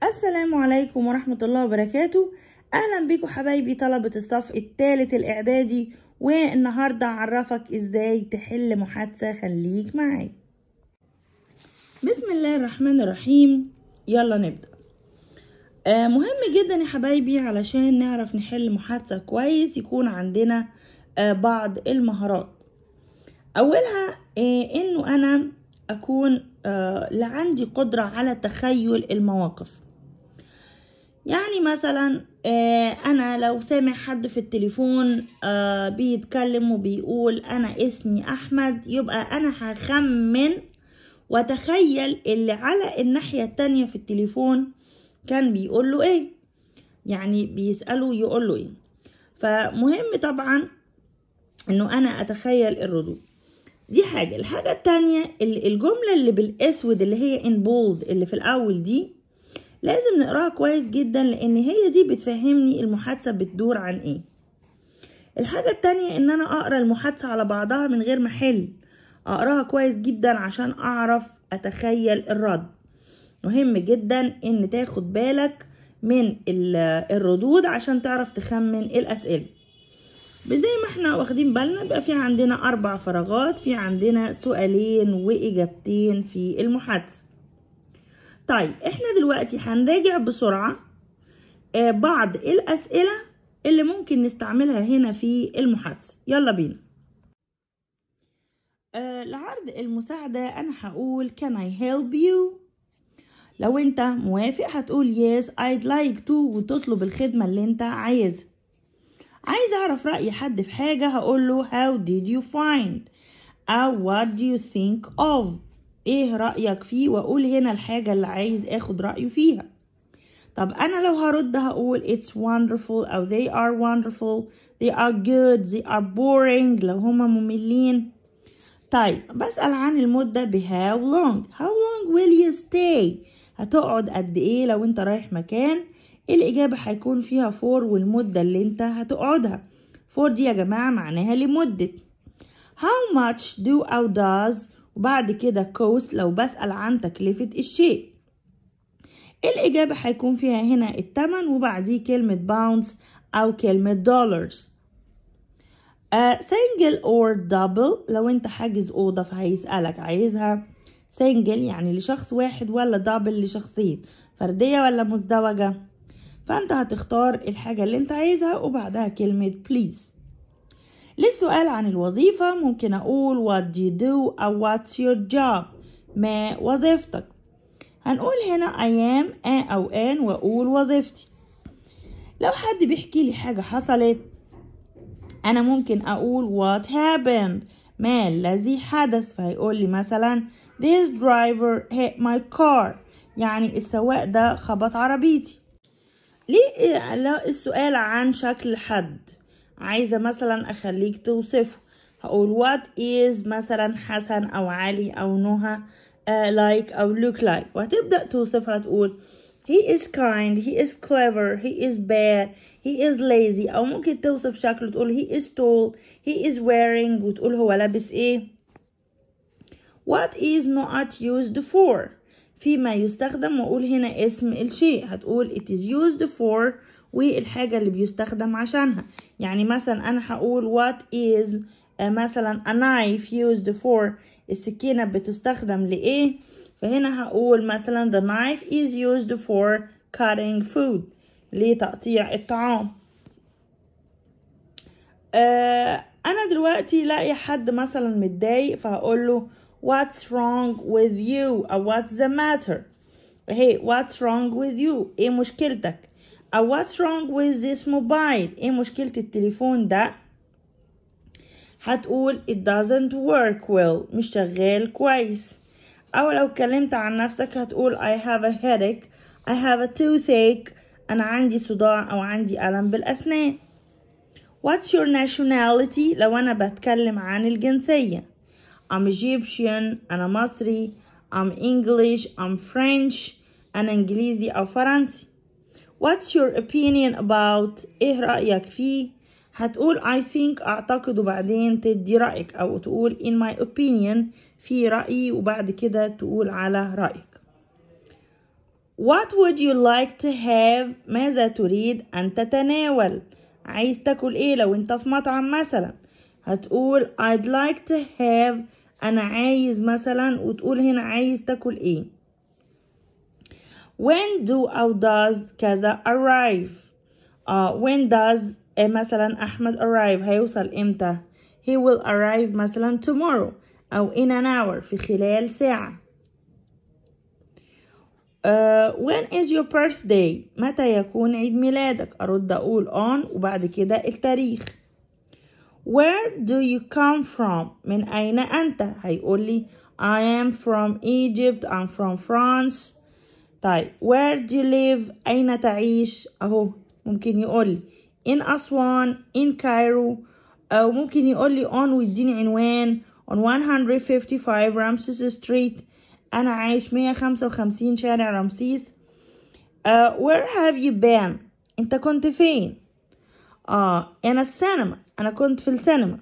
السلام عليكم ورحمة الله وبركاته أهلا بكم حبايبي طلبة الصف الثالث الإعدادي والنهاردة أعرفك إزاي تحل محادثة خليك معايا بسم الله الرحمن الرحيم يلا نبدأ آه مهم جدا يا حبايبي علشان نعرف نحل محادثة كويس يكون عندنا آه بعض المهارات أولها آه إنه أنا أكون آه لعندي قدرة على تخيل المواقف يعني مثلا آه أنا لو سامع حد في التليفون آه بيتكلم وبيقول أنا اسمي أحمد يبقى أنا هخمن وتخيل اللي على الناحية التانية في التليفون كان بيقول له ايه يعني بيسأله يقول له ايه فمهم طبعا انه انا اتخيل الردود دي حاجة الحاجة التانية الجملة اللي بالاسود اللي هي in bold اللي في الاول دي لازم نقراها كويس جدا لان هي دي بتفهمني المحادثة بتدور عن ايه الحاجة التانية ان انا اقرا المحادثة على بعضها من غير ما احل اقراها كويس جدا عشان اعرف اتخيل الرد مهم جدا ان تاخد بالك من الردود عشان تعرف تخمن الاسئله زي ما احنا واخدين بالنا بقى في عندنا اربع فراغات في عندنا سؤالين واجابتين في المحادثه طيب احنا دلوقتي هنراجع بسرعه بعض الاسئله اللي ممكن نستعملها هنا في المحادثه يلا بينا أه لعرض المساعده انا هقول can I help you لو انت موافق هتقول yes I'd like to وتطلب الخدمة اللي انت عايزها عايز اعرف رأي حد في حاجة هقول له how did you find او what do you think of ايه رأيك فيه واقول هنا الحاجة اللي عايز اخد رأيه فيها طب انا لو هرد هقول it's wonderful او they are wonderful they are good they are boring لو هما مملين طيب بسأل عن المدة ب how long how long will you stay هتقعد قد ايه لو انت رايح مكان الاجابة هيكون فيها فور والمدة اللي انت هتقعدها فور دي يا جماعة معناها لمدة how much do او does وبعد كده cost لو بسأل عن تكلفة الشيء الإجابة هيكون فيها هنا التمن وبعديه كلمة pounds أو كلمة dollars uh, single or double لو انت حاجز أوضة فهيسألك عايزها سنجل يعني لشخص واحد ولا دبل لشخصين فردية ولا مزدوجة فانت هتختار الحاجة اللي انت عايزها وبعدها كلمة please للسؤال عن الوظيفة ممكن اقول what do you do او what's your job ما وظيفتك هنقول هنا I am a او an واقول وظيفتي لو حد بيحكي لي حاجة حصلت انا ممكن اقول what happened ما الذي حدث فهيقول لي مثلا this driver hit my car يعني السواق ده خبط عربيتي ليه السؤال عن شكل حد عايزة مثلا أخليك توصفه هقول what is مثلا حسن أو علي أو نهى uh, like أو look like وهتبدأ توصفها تقول he is kind he is clever he is bad he is lazy أو ممكن توصف شكله تقول he is tall he is wearing وتقول هو لابس ايه what is not used for فيما يستخدم واقول هنا اسم الشيء هتقول it is used for والحاجة اللي بيستخدم عشانها يعني مثلا انا هقول what is uh, مثلا a knife used for السكينة بتستخدم لإيه فهنا هقول مثلا the knife is used for cutting food لتقطيع الطعام آه انا دلوقتي لاقي حد مثلا متضايق فهقول له what's wrong with you او what's the matter hey what's wrong with you ايه مشكلتك او what's wrong with this mobile ايه مشكلة التليفون ده هتقول it doesn't work well مش شغال كويس او لو اتكلمت عن نفسك هتقول I have a headache I have a toothache انا عندي صداع او عندي الم بالاسنان What's your nationality لو أنا بتكلم عن الجنسية I'm Egyptian أنا مصري I'm English I'm French أنا إنجليزي أو فرنسي What's your opinion about إيه رأيك فيه هتقول I think أعتقد وبعدين تدي رأيك أو تقول in my opinion في رأيي وبعد كده تقول على رأيك What would you like to have ماذا تريد أن تتناول عايز تاكل ايه لو انت في مطعم مثلا هتقول I'd like to have أنا عايز مثلا وتقول هنا عايز تاكل ايه When do أو does كذا arrive uh, When does uh, مثلا أحمد arrive هيوصل امتى He will arrive مثلا tomorrow أو in an hour في خلال ساعة uh, When is your birthday متى يكون عيد ميلادك أرد أقول on وبعد كده التاريخ Where do you come from من أين أنت هيقول لي I am from Egypt I'm from France طيب where do you live أين تعيش أهو ممكن يقول لي in أسوان in Cairo أو ممكن يقول لي on ويديني عنوان on 155 رمسيس street أنا عايش 155 شارع رمسيس uh, where have you been أنت كنت فين آه أنا السينما أنا كنت في السينما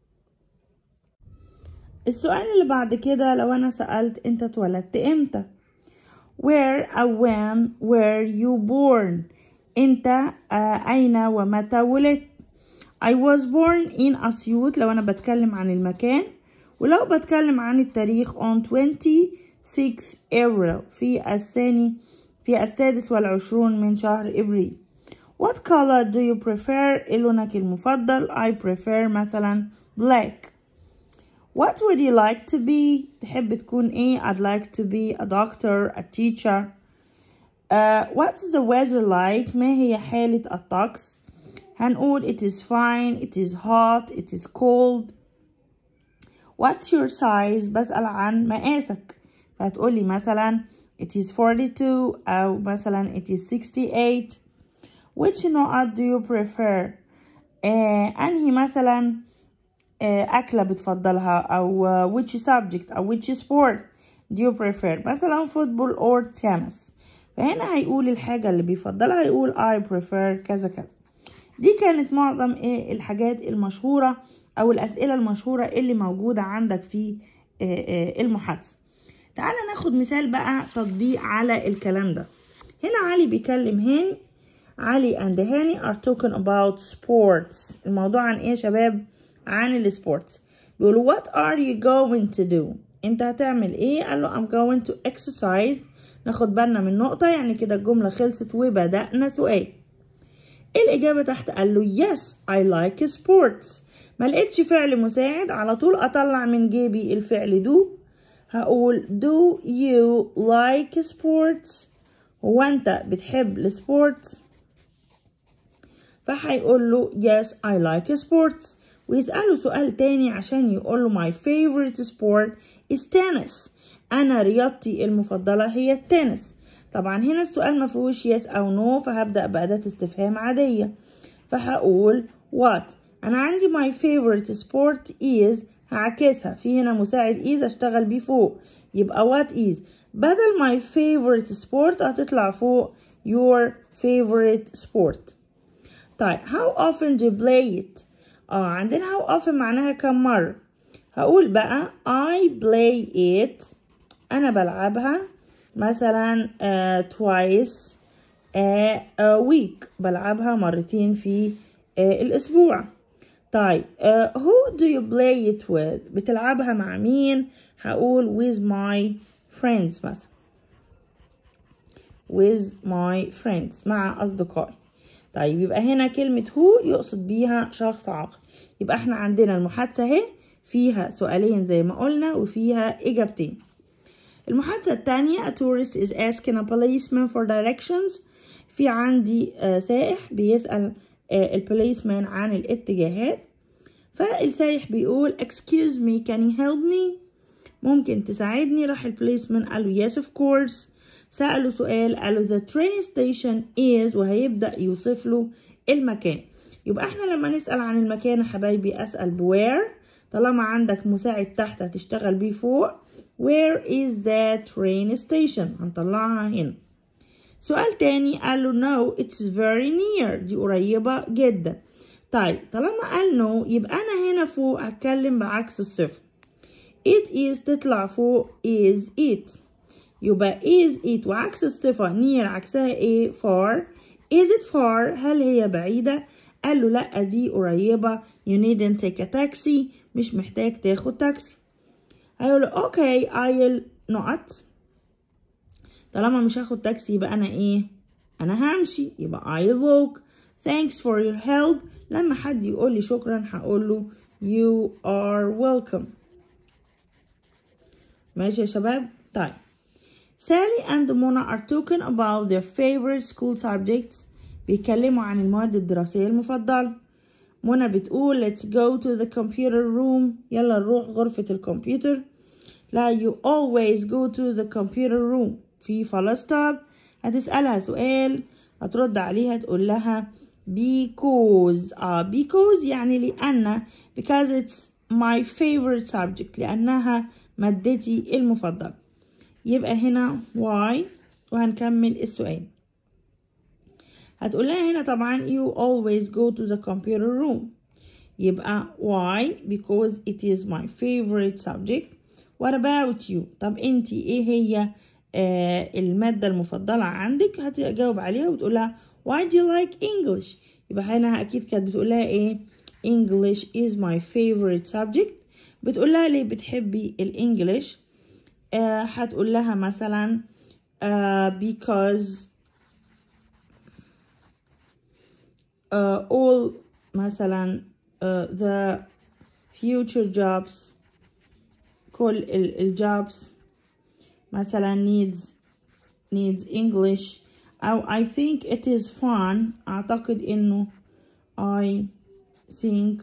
السؤال اللي بعد كده لو أنا سألت أنت اتولدت إمتى where أو when were you born أنت آه أين ومتى ولدت I was born in أسيوط لو أنا بتكلم عن المكان ولو بتكلم عن التاريخ on 26 April في الثاني في السادس والعشرون من شهر إبريل What color do you prefer لونك المفضل I prefer مثلا black What would you like to be تحب تكون ايه I'd like to be a doctor a teacher uh, What's the weather like ما هي حالة الطقس هنقول it is fine it is hot it is cold What's your size بسأل عن مقاسك فهتقولي مثلا it is 42 أو مثلا it is 68 Which نقط do you prefer آه أنهي مثلا آه أكلة بتفضلها أو uh, which subject أو which sport do you prefer مثلا football or tennis فهنا هيقول الحاجة اللي بيفضلها هيقول I prefer كذا كذا دي كانت معظم إيه الحاجات المشهورة أو الأسئلة المشهورة اللي موجودة عندك في آه المحادثة تعالى ناخد مثال بقى تطبيق على الكلام ده هنا علي بيكلم هاني علي and هاني are talking about sports الموضوع عن ايه يا شباب عن السبورتس بيقولوا what are you going to do انت هتعمل ايه قال له I'm going to exercise ناخد بالنا من نقطة يعني كده الجملة خلصت وبدأنا سؤال الإجابة تحت قال له yes I like sports ما لقيتش فعل مساعد على طول أطلع من جيبي الفعل do هقول do you like sports هو أنت بتحب السبورتس فهيقول له yes I like sports ويسأله سؤال تاني عشان يقول له my favorite sport is tennis أنا رياضتي المفضلة هي التنس طبعا هنا السؤال ما فيهوش yes أو no فهبدأ بأداة استفهام عادية فهقول what أنا عندي my favorite sport is هعكسها في هنا مساعد is أشتغل بيه فوق يبقى what is بدل my favorite sport هتطلع فوق your favorite sport طيب how often do you play it اه عندنا how often معناها كم مرة هقول بقى I play it أنا بلعبها مثلا uh, twice a, a week بلعبها مرتين في uh, الأسبوع طيب uh, who do you play it with بتلعبها مع مين هقول with my friends مثلا with my friends مع أصدقائي طيب يبقى هنا كلمة هو يقصد بيها شخص عاقل يبقى احنا عندنا المحادثة اهي فيها سؤالين زي ما قلنا وفيها إجابتين المحادثة التانية a tourist is asking a policeman for directions في عندي آه سائح بيسأل آه البوليسمان عن الاتجاهات فالسائح بيقول excuse me can you help me ممكن تساعدني راح البوليسمان قال له yes of course سأله سؤال قال له the train station is وهيبدأ يوصف له المكان يبقى احنا لما نسأل عن المكان يا حبايبي أسأل بوير طالما عندك مساعد تحت هتشتغل بيه فوق where is the train station هنطلعها هنا سؤال تاني قال له no it's very near دي قريبة جدا طيب طالما قال no يبقى أنا هنا فوق هتكلم بعكس الصفر it is تطلع فوق is it يبقى is it وعكس الصفة near عكسها ايه far is it far هل هي بعيدة قال له لا دي قريبة you needn't take a taxi مش محتاج تاخد تاكسي هيقول له okay I'll not طالما مش هاخد تاكسي يبقى انا ايه انا همشي يبقى I'll walk thanks for your help لما حد يقول لي شكرا هقول له you are welcome ماشي يا شباب طيب Sally and Mona are talking about their favorite school subjects بيتكلموا عن المواد الدراسية المفضلة منى بتقول let's go to the computer room يلا نروح غرفة الكمبيوتر لا you always go to the computer room في full stop هتسألها سؤال هترد عليها تقول لها because آه because يعني لأن because it's my favorite subject لأنها مادتي المفضلة يبقى هنا why وهنكمل السؤال هتقول لها هنا طبعا you always go to the computer room يبقى why because it is my favorite subject what about you طب انتي ايه هي آه المادة المفضلة عندك هتجاوب عليها وتقول لها why do you like English يبقى هنا اكيد كانت بتقول لها ايه English is my favorite subject بتقول لها ليه بتحبي الانجليش آه هتقول لها مثلا آه because uh, all مثلا uh, the future jobs كل ال jobs مثلا needs needs English أو I think it is fun أعتقد إنه I think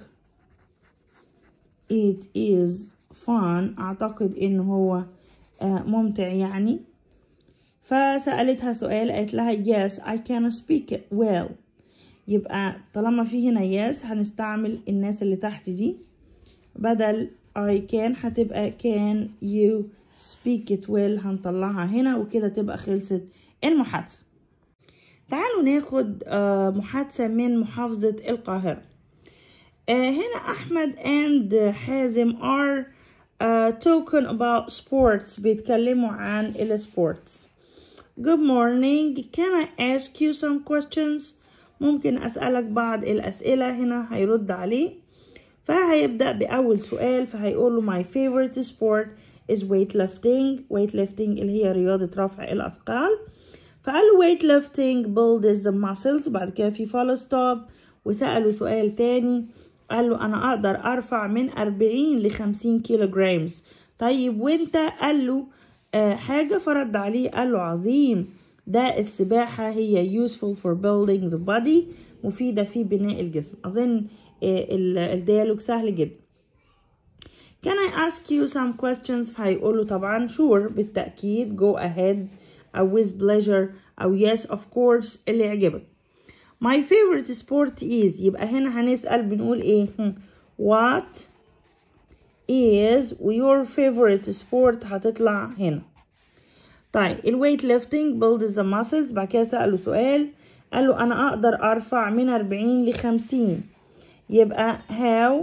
it is fun أعتقد إنه هو uh, ممتع يعني فسألتها سؤال قالت لها yes I can speak it well يبقى طالما في هنا yes هنستعمل الناس اللي تحت دي بدل I can هتبقى can you speak it well هنطلعها هنا وكده تبقى خلصت المحادثة تعالوا ناخد محادثة من محافظة القاهرة هنا أحمد and حازم are uh, talking about sports بيتكلموا عن السبورتس Good morning can I ask you some questions ممكن أسألك بعض الأسئلة هنا هيرد عليه فهيبدأ بأول سؤال فهيقول له my favorite sport is weightlifting weightlifting اللي هي رياضة رفع الأثقال فقال له weightlifting builds the muscles وبعد كده في follow stop وسأله سؤال تاني قال له أنا أقدر أرفع من 40 ل 50 كيلو جرامز طيب وانت قال له آه حاجة فرد عليه قال له عظيم ده السباحة هي useful for building the body مفيدة في بناء الجسم أظن الديالوج سهل جدا Can I ask you some questions فهيقول له طبعا sure بالتأكيد go ahead أو with pleasure أو yes of course اللي يعجبك My favorite sport is يبقى هنا هنسأل بنقول ايه What is your favorite sport هتطلع هنا طيب الويت lifting builds the muscles بعد كده سأله سؤال قال له أنا أقدر أرفع من 40 ل 50 يبقى how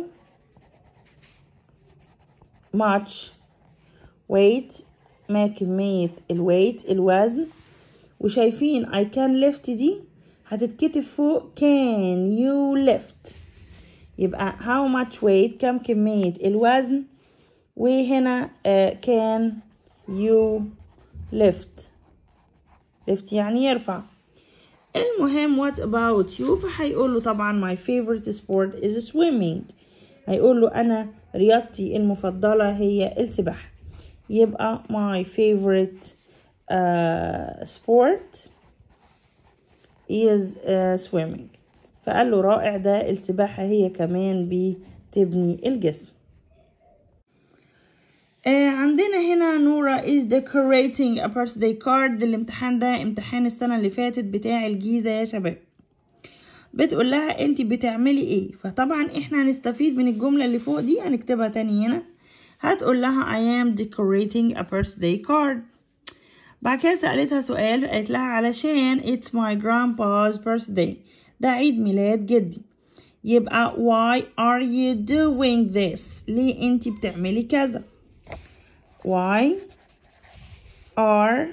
much weight ما كمية الويت الوزن وشايفين I can lift دي هتتكتب فوق can you lift يبقى how much weight كم كمية الوزن وهنا uh, can you lift lift يعني يرفع المهم what about you فهيقول له طبعا my favorite sport is swimming هيقول له أنا رياضتي المفضلة هي السباحة يبقى my favorite uh, sport is uh, swimming فقال له رائع ده السباحة هي كمان بتبني الجسم آه عندنا هنا نورا is decorating a birthday card الامتحان ده امتحان السنة اللي فاتت بتاع الجيزة يا شباب بتقول لها انت بتعملي ايه فطبعا احنا هنستفيد من الجملة اللي فوق دي هنكتبها تاني هنا هتقول لها I am decorating a birthday card بعد كده سألتها سؤال قالت لها علشان it's my grandpa's birthday ده عيد ميلاد جدي يبقى why are you doing this ليه انت بتعملي كذا why are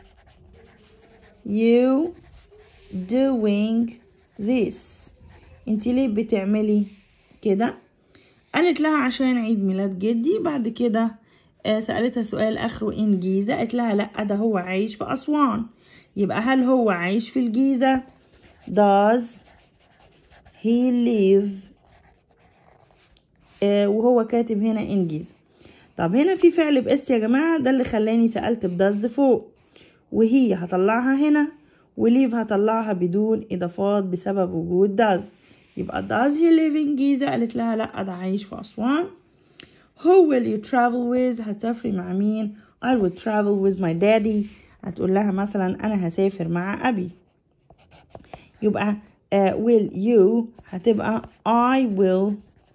you doing this انت ليه بتعملي كده قالت لها عشان عيد ميلاد جدي بعد كده آه، سألتها سؤال آخره إن جيزة قالت لها لأ ده هو عايش في أسوان يبقى هل هو عايش في الجيزة does he live آه، وهو كاتب هنا إن جيزة طب هنا في فعل بإس يا جماعة ده اللي خلاني سألت بداز فوق وهي هطلعها هنا وليف هطلعها بدون إضافات بسبب وجود does يبقى does he live in جيزة قالت لها لأ ده عايش في أسوان Who will you travel with هتسافري مع مين I will travel with my daddy هتقول لها مثلا أنا هسافر مع أبي يبقى uh, will you هتبقى I will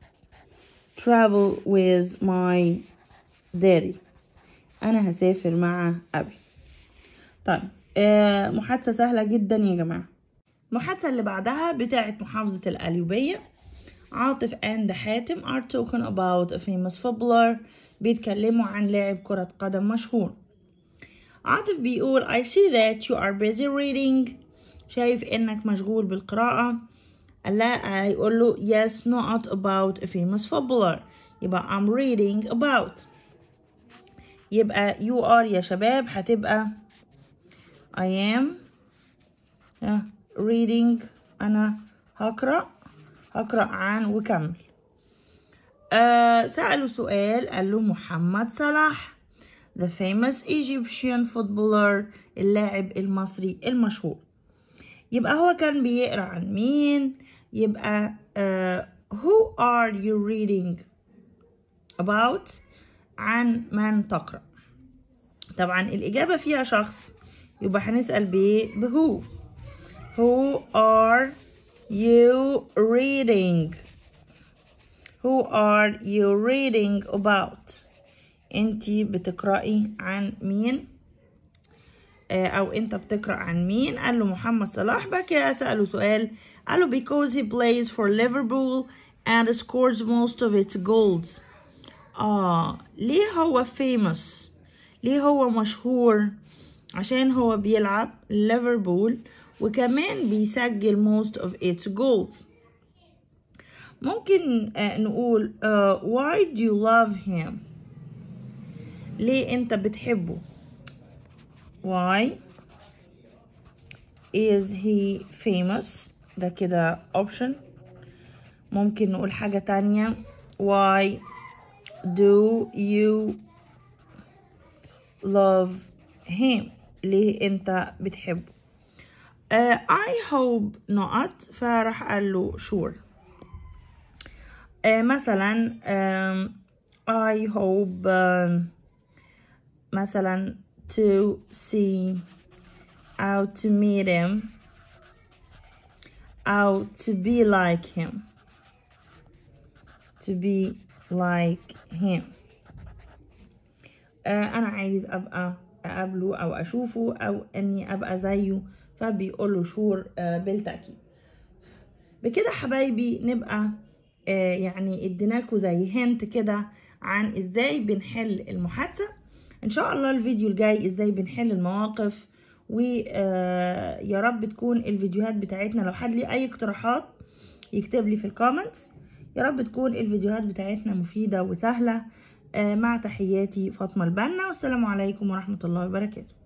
travel with my daddy أنا هسافر مع أبي طيب آه محادثة سهلة جدا يا جماعة المحادثة اللي بعدها بتاعة محافظة القليوبية عاطف and حاتم are talking about a famous footballer بيتكلموا عن لاعب كرة قدم مشهور عاطف بيقول I see that you are busy reading شايف انك مشغول بالقراءة لا هيقول له yes not about a famous footballer يبقى I'm reading about يبقى you are يا شباب هتبقى I am yeah, reading أنا هقرأ هقرأ عن وكمل آه سأله سؤال قال له محمد صلاح the famous Egyptian footballer اللاعب المصري المشهور يبقى هو كان بيقرأ عن مين يبقى آه who are you reading about عن من تقرأ طبعا الإجابة فيها شخص يبقى هنسأل بإيه بهو who are you reading who are you reading about انتي بتقرأي عن مين آه، او انت بتقرأ عن مين قال له محمد صلاح بقى كده سأله سؤال قال له because he plays for Liverpool and scores most of its goals اه ليه هو famous ليه هو مشهور عشان هو بيلعب ليفربول وكمان بيسجل most of its goals ممكن آه، نقول آه، why do you love him ليه انت بتحبه why is he famous ده كده option ممكن نقول حاجة تانية why do you love him ليه انت بتحبه uh, I hope not فراح قال له sure uh, مثلا um, I hope um, مثلا to see how to meet him how to be like him to be like him آه انا عايز ابقى اقابله او اشوفه او اني ابقى زيه فبيقول له شور آه بالتاكيد بكده حبايبي نبقى آه يعني اديناكوا زي هنت كده عن ازاي بنحل المحادثه ان شاء الله الفيديو الجاي ازاي بنحل المواقف ويا رب تكون الفيديوهات بتاعتنا لو حد ليه اي اقتراحات يكتب لي في الكومنتس يا رب تكون الفيديوهات بتاعتنا مفيدة وسهلة مع تحياتي فاطمة البنا والسلام عليكم ورحمة الله وبركاته